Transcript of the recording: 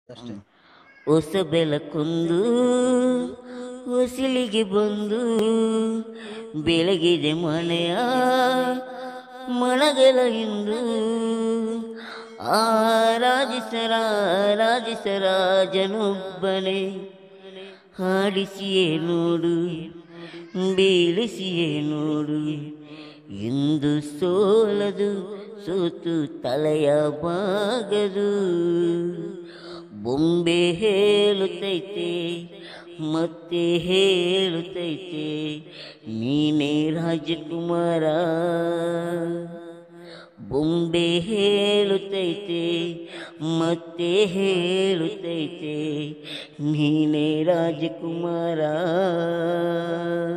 ಅಷ್ಟೇ ಹೊಸ ಬೆಳಕೊಂದು ಹೊಸಿಲಿಗೆ ಬಂದು ಬೆಳಗಿದೆ ಮನೆಯ ಮಣಗಳ ಇಂದು ಆರಾಧಿಸರ ರಾಜನೊಬ್ಬನೇ ಹಾಡಿಸಿಯೇ ನೋಡು ಬೀಳಿಸಿಯೇ ನೋಡು ಇಂದು ಸೋಲದು ಸೋತು ತಲೆಯ ಬಾಗದು ಬೊಂಬೆ ಹೇಳುತ್ತೈತೆ ಮತ್ತೆ ಹೇಳುತ್ತೈತೆ ನೀನೇ ರಾಜಕುಮಾರ ಬೊಂಬೆ ಹೇಳುತ್ತೈತೆ ಮತ್ತೆ ಹೇಳುತ್ತೈತೆ ನೀನೇ ರಾಜಕುಮಾರ